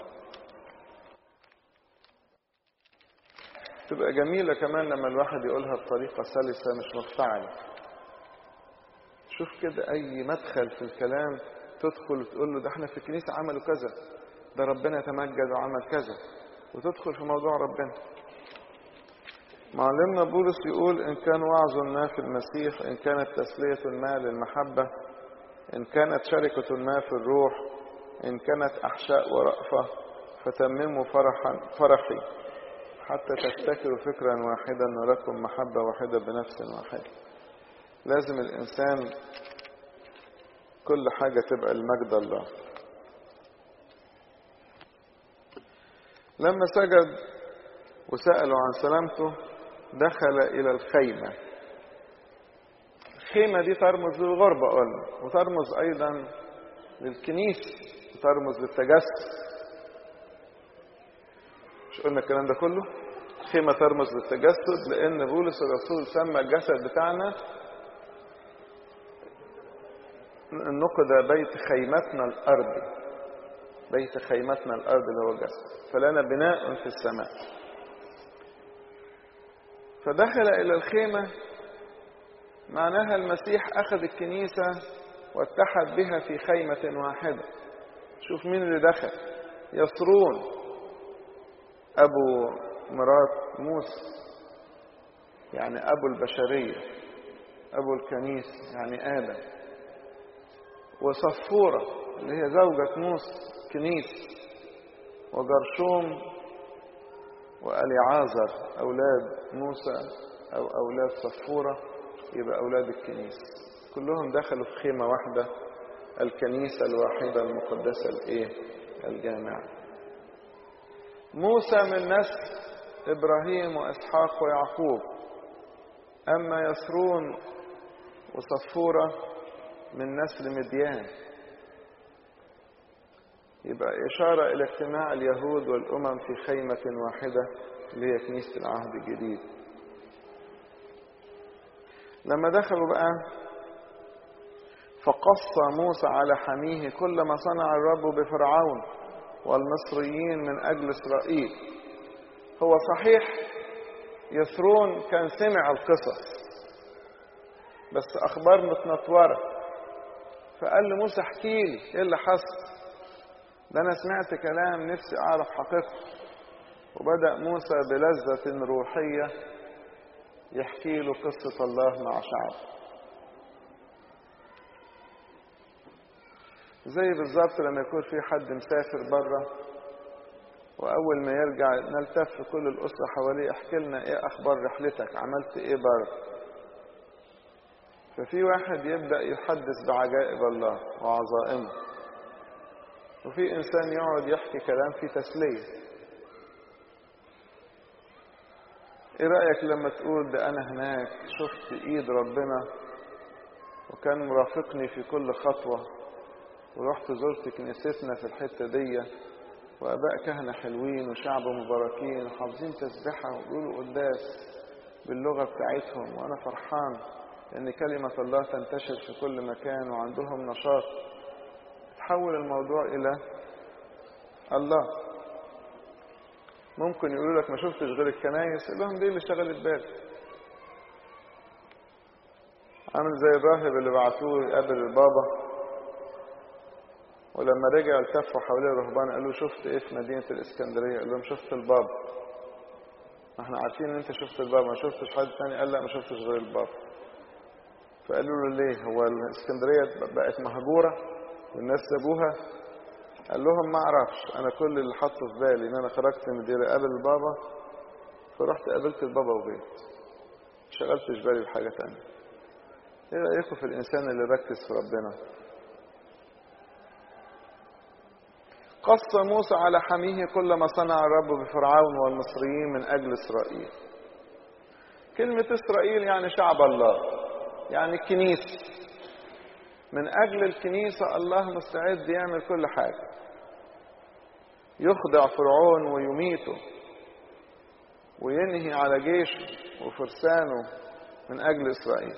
تبقى جميلة كمان لما الواحد يقولها بطريقة سلسة مش مفتعلة شوف كده أي مدخل في الكلام تدخل وتقول له ده احنا في الكنيسة عملوا كذا ده ربنا تمجد وعمل كذا وتدخل في موضوع ربنا معلمنا بولس يقول إن كان وعظ ما في المسيح إن كانت تسلية ما للمحبة إن كانت شركة ما في الروح إن كانت أحشاء ورأفة فتمموا فرحا فرحي حتى تفتكروا فكرا واحدا ولكم محبة واحدة بنفس واحدة لازم الإنسان كل حاجة تبقى المجد الله لما سجد وسألوا عن سلامته دخل إلى الخيمة الخيمة دي ترمز للغربة قلنا وترمز أيضا للكنيسة وترمز للتجسد مش قلنا الكلام ده كله الخيمة ترمز للتجسد لأن بولس الرسول سمى الجسد بتاعنا نقد بيت خيمتنا الأرضي بيت خيمتنا الأرض اللي هو الجسد فلنا بناء في السماء فدخل إلى الخيمة معناها المسيح أخذ الكنيسة واتحد بها في خيمة واحدة شوف مين اللي دخل يسرون أبو مرات موسى يعني أبو البشرية أبو الكنيسة يعني آدم وصفورة اللي هي زوجة موسى كنيس وجرشوم وأليعازر أولاد موسى أو أولاد صفورة يبقى أولاد الكنيسة كلهم دخلوا في خيمة واحدة الكنيسة الواحدة المقدسة الإيه؟ الجامعة موسى من نسل إبراهيم وإسحاق ويعقوب أما يسرون وصفورة من نسل مديان يبقى إشارة إلى اجتماع اليهود والأمم في خيمة واحدة اللي هي كنيسة العهد الجديد لما دخلوا بقى فقص موسى على حميه كل ما صنع الرب بفرعون والمصريين من أجل إسرائيل هو صحيح يسرون كان سمع القصص بس أخبار متنطورة فقال لموسى احكي لي ايه اللي حصل ده انا سمعت كلام نفسي اعرف حقيقته وبدا موسى بلذه روحيه يحكي له قصه الله مع شعبه زي بالظبط لما يكون في حد مسافر بره واول ما يرجع نلتف كل الاسره حواليه احكي لنا ايه اخبار رحلتك عملت ايه بره ففي واحد يبدا يحدث بعجائب الله وعظائمه وفي انسان يقعد يحكي كلام فيه تسليه ايه رايك لما تقول ده انا هناك شفت ايد ربنا وكان مرافقني في كل خطوة ورحت زرت كنيستنا في الحتة دي وآباء كهنة حلوين وشعب مباركين وحافظين تسبحة ويقولوا قداس باللغة بتاعتهم وأنا فرحان لأن كلمة الله تنتشر في كل مكان وعندهم نشاط تحول الموضوع إلى الله ممكن يقولوا لك ما شفتش غير الكنايس قول لهم دي اللي شغلت بالي عامل زي الراهب اللي بعتوه يقابل البابا ولما رجع التفوا حواليه الرهبان قالوا شفت ايه في مدينة الاسكندرية قال لهم شفت البابا ما احنا عارفين ان انت شفت البابا ما شفتش حد تاني قال لا ما شفتش غير البابا فقالوا له ليه هو الاسكندرية بقت مهجورة والناس سابوها قال لهم ما اعرفش انا كل اللي حاطه في بالي ان انا خرجت من دير قابل البابا فرحت قابلت البابا وجيت شغلتش بالي بحاجة تانية ايه رأيكم في الانسان اللي ركز في ربنا قص موسى على حميه كل ما صنع الرب بفرعون والمصريين من اجل اسرائيل كلمة اسرائيل يعني شعب الله يعني الكنيسة من اجل الكنيسة الله مستعد يعمل كل حاجة يخضع فرعون ويميته وينهي على جيشه وفرسانه من اجل اسرائيل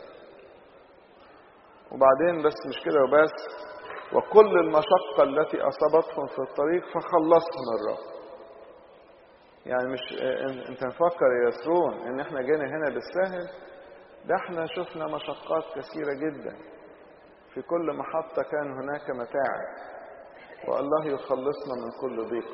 وبعدين بس مش كده وبس وكل المشقة التي أصابتهم في الطريق فخلصهم الرب يعني مش انت نفكر يا يسرون ان احنا جينا هنا بالسهل ده احنا شفنا مشقات كثيرة جدا في كل محطة كان هناك متاعب والله يخلصنا من كل ضيق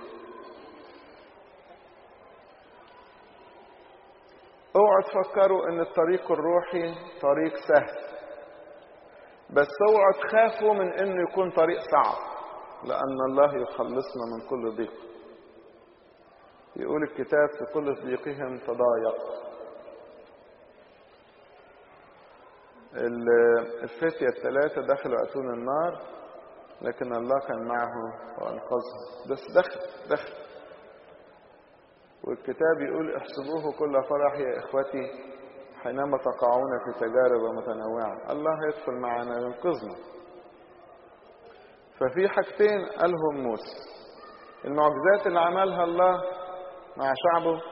اوعوا تفكروا ان الطريق الروحي طريق سهل بس اوعوا تخافوا من انه يكون طريق صعب لان الله يخلصنا من كل ضيق يقول الكتاب في كل ضيقهم تضايق الفتية الثلاثة دخلوا أتون النار لكن الله كان معه وأنقذهم بس دخل دخل والكتاب يقول احسبوه كل فرح يا إخوتي حينما تقعون في تجارب متنوعة الله يدخل معنا وينقذنا ففي حاجتين قالهم موسى المعجزات اللي عملها الله مع شعبه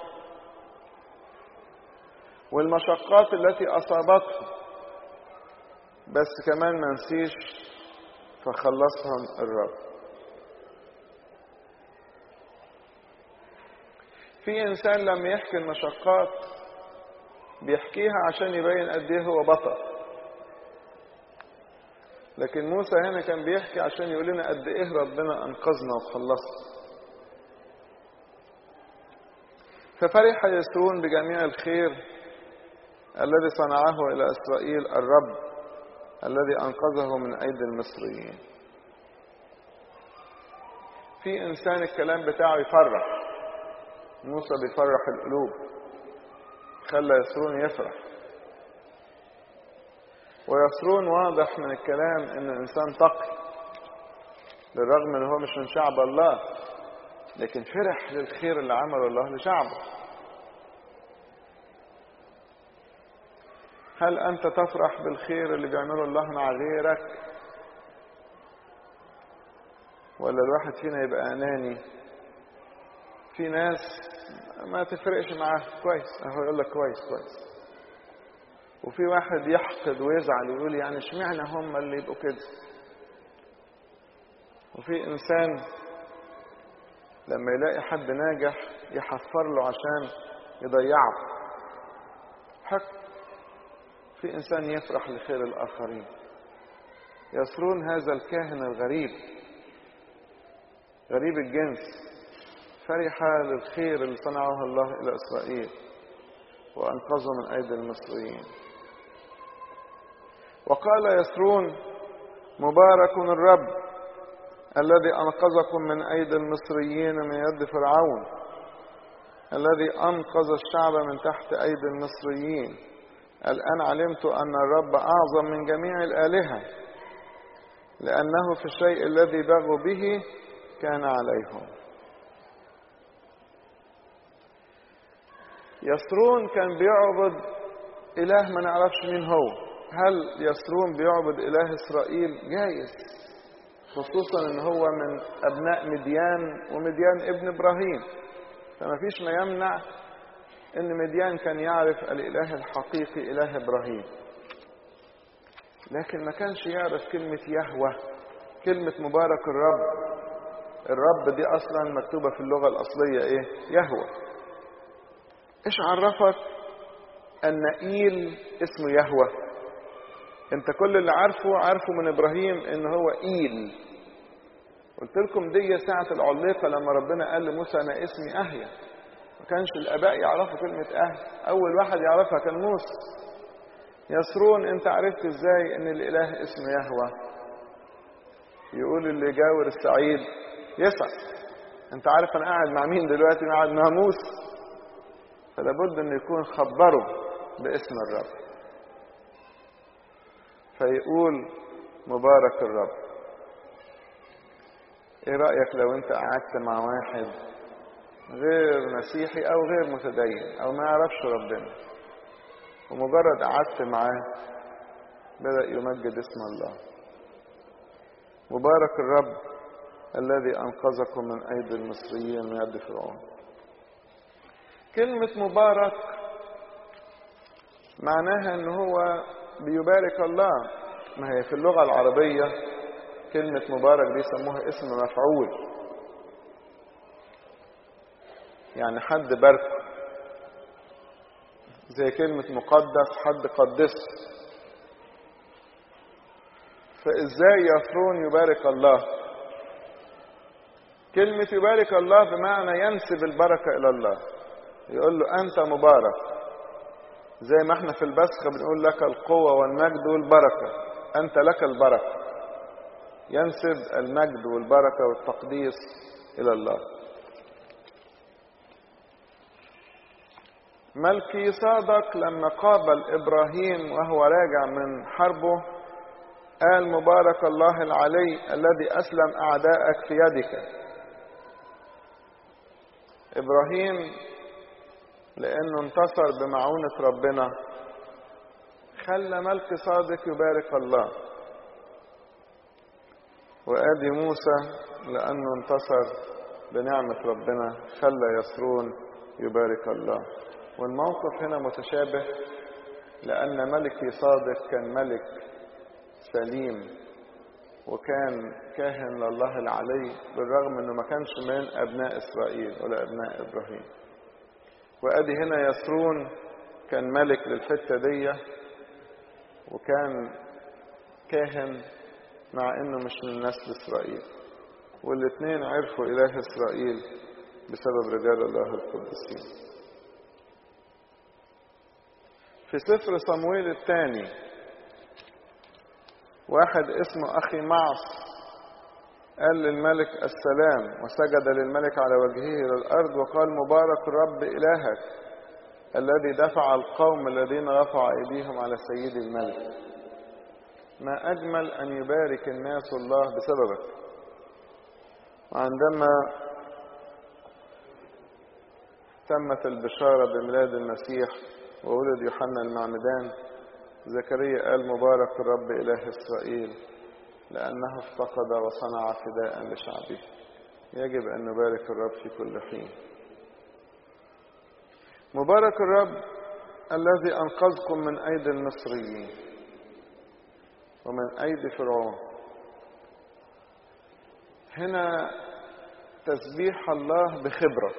والمشقات التي أصابته بس كمان ما نسيش فخلصهم الرب في إنسان لما يحكي المشقات بيحكيها عشان يبين قد ايه هو بطل لكن موسى هنا كان بيحكي عشان يقول لنا قد ايه ربنا انقذنا وخلصنا ففرح يسرون بجميع الخير الذي صنعه الى اسرائيل الرب الذي انقذه من ايدي المصريين في انسان الكلام بتاعه يفرح موسى بيفرح القلوب خلى يسرون يفرح ويسرون واضح من الكلام انه انسان تقي بالرغم ان هو مش من شعب الله لكن فرح للخير اللي عمله الله لشعبه هل انت تفرح بالخير اللي بيعمله الله مع غيرك ولا الواحد فينا يبقى اناني في ناس ما تفرقش معاه كويس اهو يقول لك كويس كويس وفي واحد يحقد ويزعل ويقول يعني اشمعنى هم اللي يبقوا كده وفي انسان لما يلاقي حد ناجح يحفر له عشان يضيعه حق في انسان يفرح لخير الاخرين يسرون هذا الكاهن الغريب غريب الجنس فرح للخير اللي صنعه الله إلى إسرائيل وأنقذه من أيدي المصريين وقال يسرون مبارك الرب الذي أنقذكم من أيدي المصريين من يد فرعون الذي أنقذ الشعب من تحت أيدي المصريين الآن علمت أن الرب أعظم من جميع الآلهة لأنه في الشيء الذي بغوا به كان عليهم يسرون كان بيعبد إله ما نعرفش مين هو هل يسرون بيعبد إله إسرائيل جايز خصوصا ان هو من ابناء مديان ومديان ابن ابراهيم فما فيش ما يمنع ان مديان كان يعرف الاله الحقيقي اله ابراهيم لكن ما كانش يعرف كلمة يهوه كلمة مبارك الرب الرب دي اصلا مكتوبة في اللغة الاصلية ايه يهوه ايش عرفك ان ايل اسمه يهوه انت كل اللي عارفه عارفه من ابراهيم ان هو ايل قلت لكم دي ساعة العليقة لما ربنا قال لموسى انا اسمي اهيا ما كانش الاباء يعرفوا كلمة اهيا اول واحد يعرفها كان موسى يسرون انت عرفت ازاي ان الاله اسمه يهوه يقول اللي جاور السعيد يسعد انت عارف انا قاعد مع مين دلوقتي قاعد مع موسى فلا بد ان يكون خبره باسم الرب فيقول مبارك الرب ايه رأيك لو انت قعدت مع واحد غير مسيحي او غير متدين او ما يعرفش ربنا ومجرد قعدت معاه بدأ يمجد اسم الله مبارك الرب الذي أنقذكم من أيدي المصريين من يد فرعون كلمة مبارك معناها ان هو بيبارك الله ما هي في اللغة العربية كلمة مبارك دي يسموها اسم مفعول يعني حد بارك زي كلمة مقدس حد قدسه فازاي يفرون يبارك الله كلمة يبارك الله بمعنى ينسب البركة إلى الله يقول له أنت مبارك زي ما احنا في البسخة بنقول لك القوة والمجد والبركة أنت لك البركة ينسب المجد والبركة والتقديس إلى الله ملكي صادق لما قابل إبراهيم وهو راجع من حربه قال مبارك الله العلي الذي أسلم أعداءك في يدك إبراهيم لأنه انتصر بمعونة ربنا خلى ملك صادق يبارك الله وآدي موسى لأنه انتصر بنعمة ربنا خلى يسرون يبارك الله والموقف هنا متشابه لأن ملكي صادق كان ملك سليم وكان كاهن لله العلي بالرغم انه ما كانش من ابناء اسرائيل ولا ابناء ابراهيم وادي هنا يسرون كان ملك للحته دي وكان كاهن مع انه مش من نسل اسرائيل والاثنين عرفوا اله اسرائيل بسبب رجال الله القديسين في سفر صمويل الثاني واحد اسمه أخي معص قال للملك السلام وسجد للملك على وجهه إلى الأرض وقال مبارك الرب إلهك الذي دفع القوم الذين رفعوا أيديهم على سيد الملك ما أجمل أن يبارك الناس الله بسببك وعندما تمت البشارة بميلاد المسيح وولد يوحنا المعمدان زكريا قال مبارك الرب إله إسرائيل لأنه افتقد وصنع فداء لشعبه يجب أن نبارك الرب في كل حين مبارك الرب الذي أنقذكم من أيدي المصريين ومن أيدي فرعون هنا تسبيح الله بخبرة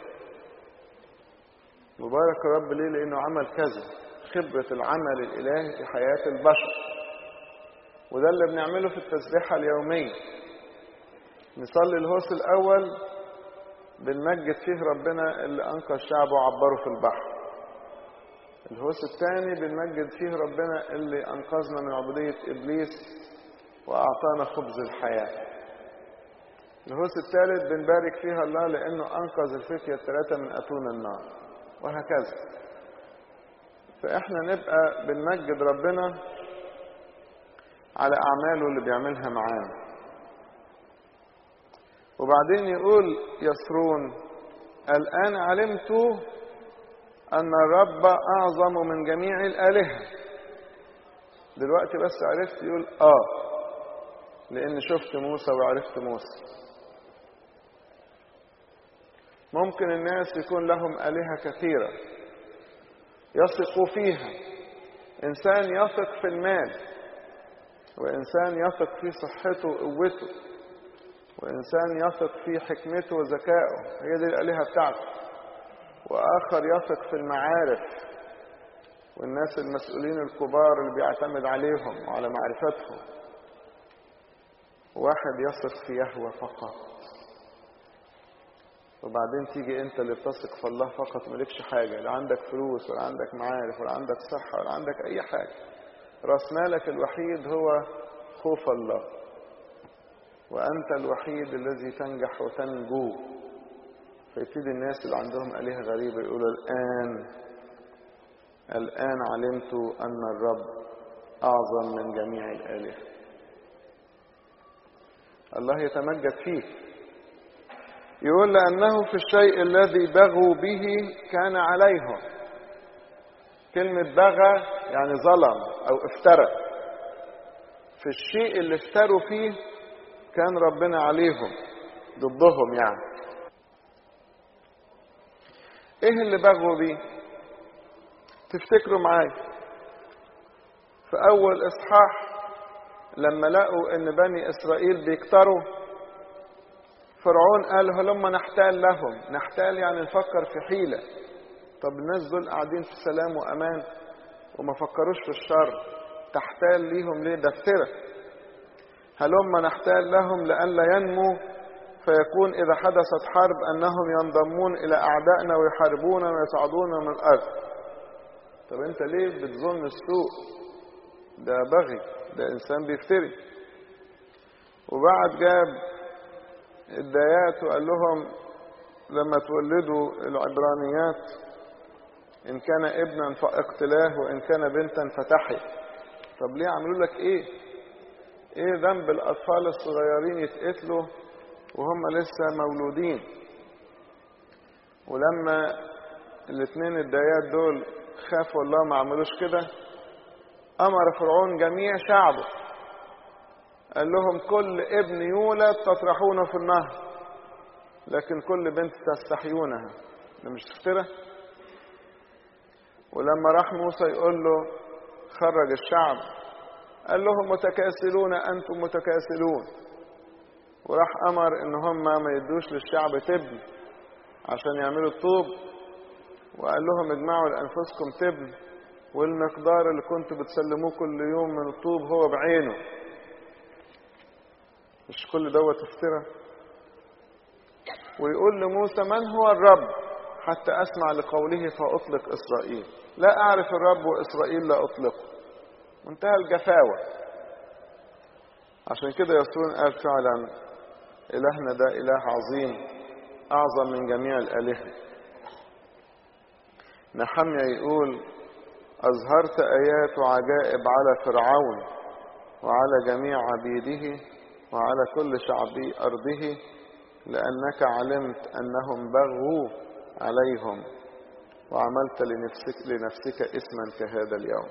مبارك الرب ليه لأنه عمل كذا خبرة العمل الإلهي في حياة البشر وده اللي بنعمله في التسبيحة اليومية نصلي الهوس الأول بنمجد فيه ربنا اللي أنقذ شعبه وعبره في البحر الهوس الثاني بنمجد فيه ربنا اللي أنقذنا من عبودية إبليس وأعطانا خبز الحياة الهوس الثالث بنبارك فيها الله لأنه أنقذ الفتية الثلاثة من أتون النار وهكذا فإحنا نبقى بنمجد ربنا على أعماله اللي بيعملها معانا وبعدين يقول يسرون الآن علمت أن الرب أعظم من جميع الآلهة دلوقتي بس عرفت يقول اه لان شفت موسى وعرفت موسى ممكن الناس يكون لهم آلهة كثيرة يثقوا فيها إنسان يثق في المال وإنسان يثق في صحته وقوته وإنسان يثق في حكمته وذكائه هي دي الآلهة بتاعته وآخر يثق في المعارف والناس المسؤولين الكبار اللي بيعتمد عليهم وعلى معرفتهم واحد يثق في يهوى فقط وبعدين تيجي انت اللي بتثق في الله فقط مالكش حاجه لا عندك فلوس ولا عندك معارف ولا عندك صحه ولا عندك اي حاجه راس مالك الوحيد هو خوف الله وانت الوحيد الذي تنجح وتنجو فيبتدي الناس اللي عندهم آلهة غريبة يقولوا الآن الآن علمت أن الرب أعظم من جميع الآلهة الله يتمجد فيك يقول لأنه في الشيء الذي بغوا به كان عليهم كلمة بغى يعني ظلم أو افترى في الشيء اللي افتروا فيه كان ربنا عليهم ضدهم يعني ايه اللي بغوا بيه تفتكروا معايا في اول اصحاح لما لقوا ان بني اسرائيل بيكتروا فرعون قال هلما نحتال لهم نحتال يعني نفكر في حيلة طب الناس دول قاعدين في سلام وأمان وما فكروش في الشر تحتال ليهم ليه ده افترى هلما نحتال لهم لئلا ينمو فيكون إذا حدثت حرب أنهم ينضمون إلى أعدائنا ويحاربونا ويصعدون من الأرض طب أنت ليه بتظن السوء ده بغي ده إنسان بيفتري وبعد جاب الدايات وقال لهم لما تولدوا العبرانيات إن كان ابنا فاقتلاه وإن كان بنتا فتحي طب ليه عملوا لك إيه؟ إيه ذنب الأطفال الصغيرين يتقتلوا وهم لسه مولودين ولما الاثنين الدايات دول خافوا الله ما عملوش كده أمر فرعون جميع شعبه قال لهم كل ابن يولد تطرحونه في النهر لكن كل بنت تستحيونها ده مش افترى ولما راح موسى يقول له خرج الشعب قال لهم متكاسلون انتم متكاسلون وراح امر ان هم ما يدوش للشعب تبن عشان يعملوا الطوب وقال لهم اجمعوا لانفسكم تبن والمقدار اللي كنتوا بتسلموه كل يوم من الطوب هو بعينه مش كل دوت افترى ويقول لموسى من هو الرب حتى اسمع لقوله فاطلق اسرائيل لا اعرف الرب واسرائيل لا اطلقه منتهى الجفاوه عشان كده يسون قال فعلا الهنا ده اله عظيم اعظم من جميع الالهه نحميا يقول اظهرت ايات وعجائب على فرعون وعلى جميع عبيده وعلى كل شعبي أرضه لأنك علمت أنهم بغوا عليهم وعملت لنفسك, لنفسك اسما كهذا اليوم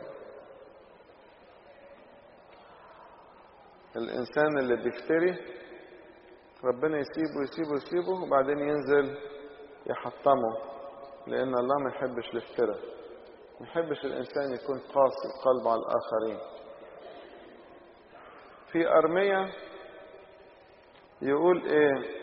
الإنسان اللي بيفتري ربنا يسيبه يسيبه يسيبه وبعدين ينزل يحطمه لأن الله ما يحبش الافتراء ما يحبش الإنسان يكون قاسي قلب على الآخرين في أرمية يقول ايه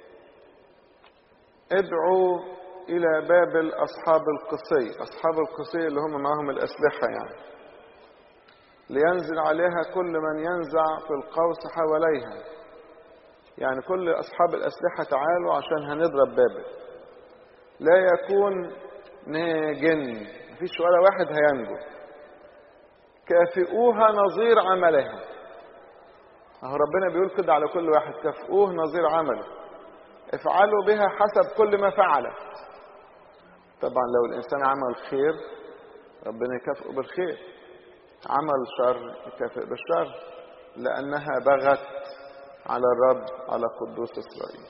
ادعوا الى بابل اصحاب القصي اصحاب القصي اللي هم معهم الاسلحة يعني لينزل عليها كل من ينزع في القوس حواليها يعني كل اصحاب الاسلحة تعالوا عشان هنضرب بابل لا يكون جن مفيش ولا واحد هينجو كافئوها نظير عملها اهو ربنا بيقول كده على كل واحد كافئوه نظير عمله افعلوا بها حسب كل ما فعلت طبعا لو الانسان عمل خير ربنا يكافئه بالخير عمل شر يكافئ بالشر لانها بغت على الرب على قدوس اسرائيل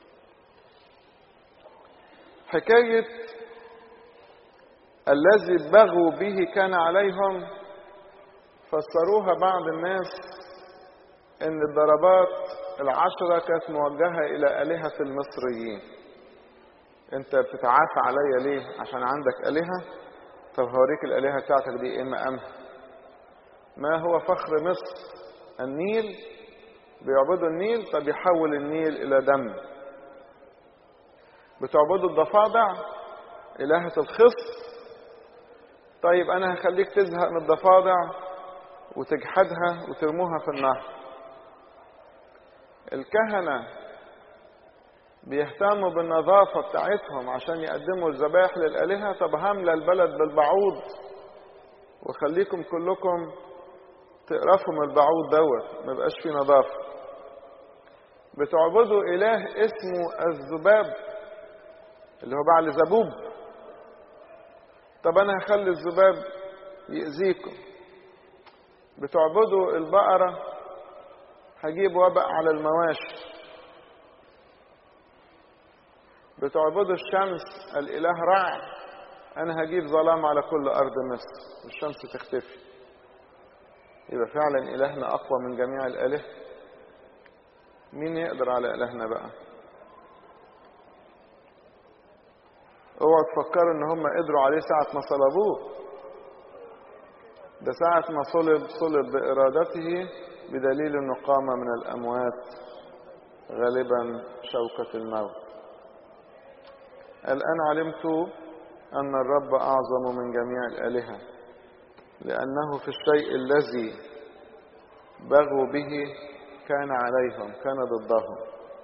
حكايه الذي بغوا به كان عليهم فسروها بعض الناس ان الضربات العشرة كانت موجهة الى آلهة المصريين انت بتتعافى عليا ليه عشان عندك آلهة طب هوريك الآلهة بتاعتك دي ايه مقامها ما هو فخر مصر النيل بيعبدوا النيل طب يحول النيل الى دم بتعبدوا الضفادع إلهة الخص طيب أنا هخليك تزهق من الضفادع وتجحدها وترموها في النهر الكهنة بيهتموا بالنظافة بتاعتهم عشان يقدموا الذبائح للآلهة طب هملى البلد بالبعوض وخليكم كلكم تقرفوا من البعوض دوت ما يبقاش فيه نظافة بتعبدوا إله اسمه الذباب اللي هو بعل زبوب طب أنا هخلي الذباب يأذيكم بتعبدوا البقرة هجيب وباء على المواشي بتعبدوا الشمس الإله رع أنا هجيب ظلام على كل أرض مصر والشمس تختفي يبقى فعلا إلهنا أقوى من جميع الآلهة مين يقدر على إلهنا بقى اوعوا تفكروا ان هم قدروا عليه ساعة ما صلبوه ده ساعة ما صلب صلب بإرادته بدليل انه قام من الأموات غالبا شوكة الموت الآن علمت أن الرب أعظم من جميع الآلهة لأنه في الشيء الذي بغوا به كان عليهم كان ضدهم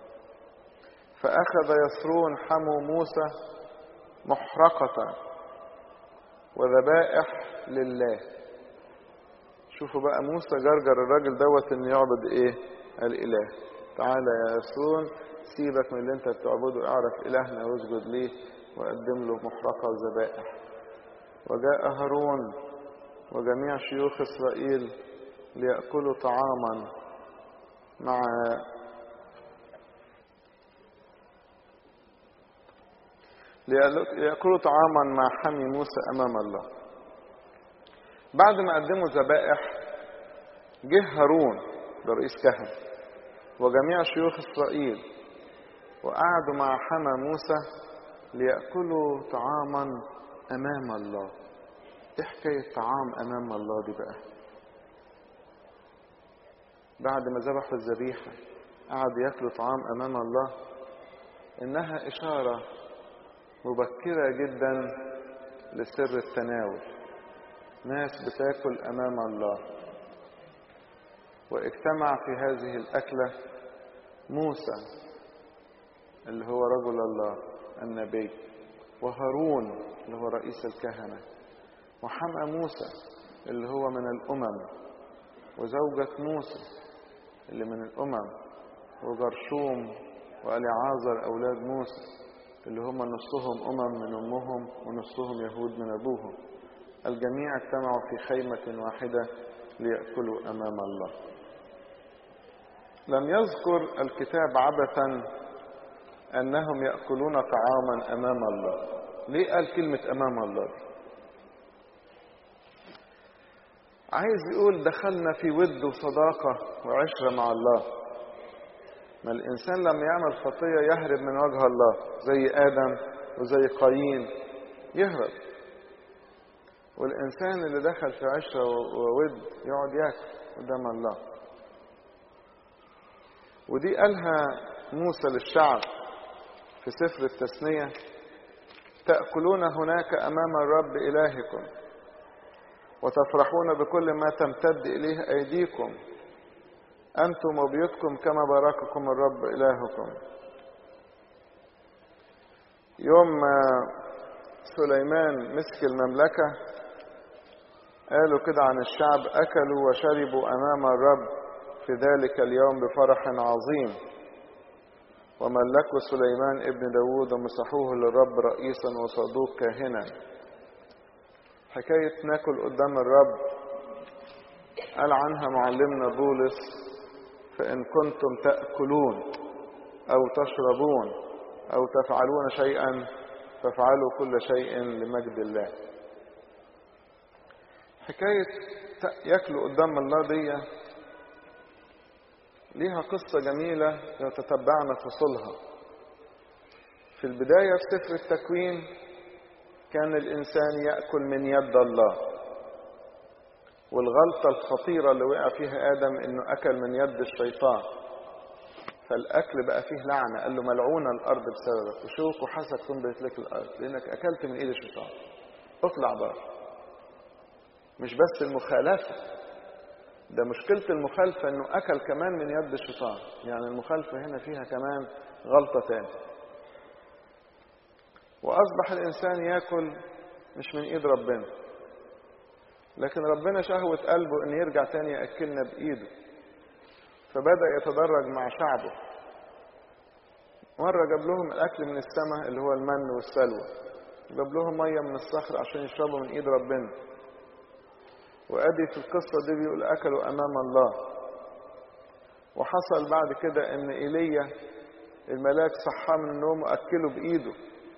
فأخذ يسرون حمو موسى محرقة وذبائح لله شوفوا بقى موسى جرجر الراجل دوت انه يعبد ايه الاله تعالى يا يسرون سيبك من اللي انت بتعبده اعرف الهنا واسجد ليه وقدم له محرقة وذبائح وجاء هارون وجميع شيوخ اسرائيل ليأكلوا طعاما مع ليأكلوا طعاما مع حمي موسى أمام الله بعد ما قدموا ذبائح جه هارون ده رئيس كهنة وجميع شيوخ إسرائيل وقعدوا مع حمى موسى ليأكلوا طعاما أمام الله إيه حكاية طعام أمام الله دي بقى بعد ما ذبحوا الذبيحة قعدوا ياكلوا طعام أمام الله إنها إشارة مبكرة جدا لسر التناول ناس بتاكل أمام الله واجتمع في هذه الأكلة موسى اللي هو رجل الله النبي وهارون اللي هو رئيس الكهنة وحمى موسى اللي هو من الأمم وزوجة موسى اللي من الأمم وجرشوم وأليعازر أولاد موسى اللي هم نصهم أمم من أمهم ونصهم يهود من أبوهم الجميع اجتمعوا في خيمة واحدة ليأكلوا أمام الله لم يذكر الكتاب عبثا أنهم يأكلون طعاما أمام الله ليه قال كلمة أمام الله دي عايز يقول دخلنا في ود وصداقة وعشرة مع الله ما الإنسان لما يعمل خطية يهرب من وجه الله زي آدم وزي قايين يهرب والإنسان اللي دخل في عشرة وود يقعد ياكل قدام الله ودي قالها موسى للشعب في سفر التثنية تأكلون هناك أمام الرب إلهكم وتفرحون بكل ما تمتد إليه أيديكم أنتم وبيوتكم كما بارككم الرب إلهكم يوم سليمان مسك المملكة قالوا كده عن الشعب أكلوا وشربوا أمام الرب في ذلك اليوم بفرح عظيم وملكوا سليمان ابن داود ومسحوه للرب رئيسا وصدوق كاهنا حكاية ناكل قدام الرب قال عنها معلمنا بولس فإن كنتم تأكلون أو تشربون أو تفعلون شيئا فافعلوا كل شيء لمجد الله حكاية ياكلوا قدام الله دي ليها قصة جميلة لو تتبعنا فصولها في البداية في سفر التكوين كان الإنسان يأكل من يد الله والغلطة الخطيرة اللي وقع فيها آدم إنه أكل من يد الشيطان فالأكل بقى فيه لعنة قال له ملعونة الأرض بسببك وشوك وحسد تنبت لك الأرض لأنك أكلت من إيد الشيطان اطلع بره مش بس المخالفة ده مشكلة المخالفة إنه أكل كمان من يد الشيطان يعني المخالفة هنا فيها كمان غلطة تاني وأصبح الإنسان يأكل مش من إيد ربنا لكن ربنا شهوة قلبه إن يرجع تاني يأكلنا بإيده فبدأ يتدرج مع شعبه مرة جاب لهم الأكل من السماء اللي هو المن والسلوى جاب لهم مية من الصخر عشان يشربوا من إيد ربنا وأدي في القصة دي بيقول أكلوا أمام الله وحصل بعد كده إن إيليا الملاك صحاه من النوم وأكله بإيده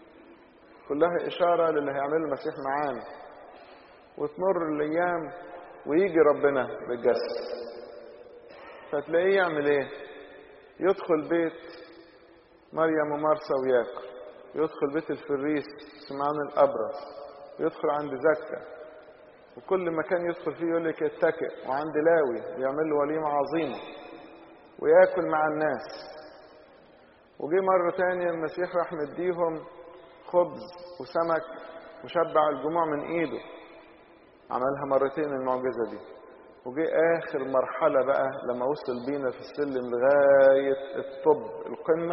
كلها إشارة للي هيعمله المسيح معانا وتمر الأيام ويجي ربنا بالجسد فتلاقيه يعمل إيه؟ يدخل بيت مريم ومارسا وياكل يدخل بيت الفريس سمعان الأبرص يدخل عند زكا وكل مكان يدخل فيه يقول لك يتكئ وعند لاوي بيعمل له وليمة عظيمة وياكل مع الناس وجي مرة تانية المسيح راح مديهم خبز وسمك وشبع الجموع من ايده عملها مرتين المعجزة دي وجي آخر مرحلة بقى لما وصل بينا في السلم لغاية الطب القمة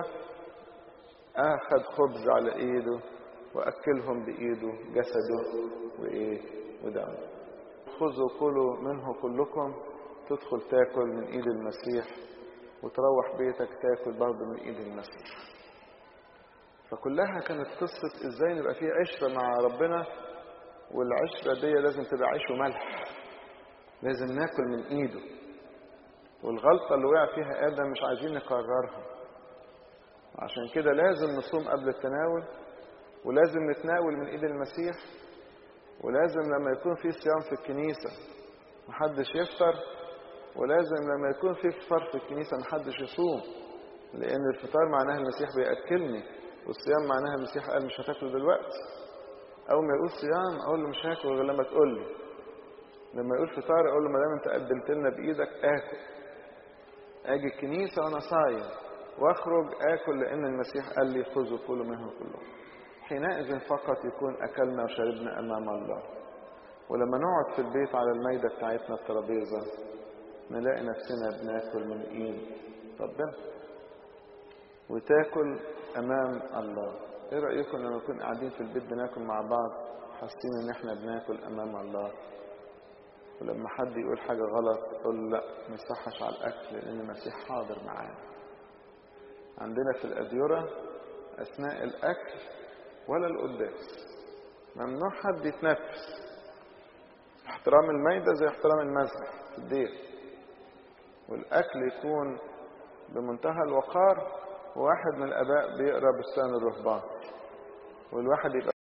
أخذ خبز على إيده وأكلهم بإيده جسده وإيه ودمه خذوا كلوا منه كلكم تدخل تاكل من إيد المسيح وتروح بيتك تاكل برضه من إيد المسيح فكلها كانت قصة ازاي نبقى في عشرة مع ربنا والعشرة دي لازم تبقى عيش وملح لازم ناكل من ايده والغلطة اللي وقع فيها آدم مش عايزين نكررها عشان كده لازم نصوم قبل التناول ولازم نتناول من ايد المسيح ولازم لما يكون في صيام في الكنيسة محدش يفطر ولازم لما يكون في فطار في الكنيسة محدش يصوم لأن الفطار معناها المسيح بيأكلني والصيام معناها المسيح قال مش هتاكل دلوقتي اول ما يقول صيام اقول له مش هاكل غير لما تقول لي لما يقول فطار اقول له ما دام انت قدمت لنا بايدك اكل اجي الكنيسه وانا صايم واخرج اكل لان المسيح قال لي خذوا كلوا منه كلهم حينئذ فقط يكون اكلنا وشربنا امام الله ولما نقعد في البيت على الميدة بتاعتنا الترابيزة نلاقي نفسنا بناكل من ايد ربنا وتاكل امام الله ايه رايكم لما نكون قاعدين في البيت بناكل مع بعض حاسين ان احنا بناكل امام الله ولما حد يقول حاجه غلط قول لا ما يصحش على الاكل لان المسيح حاضر معانا عندنا في الاديره اثناء الاكل ولا القداس ممنوع حد يتنفس احترام الميدة زي احترام المذبح في الدير والأكل يكون بمنتهى الوقار وواحد من الآباء بيقرأ بستان الرهبان والواحد يبقى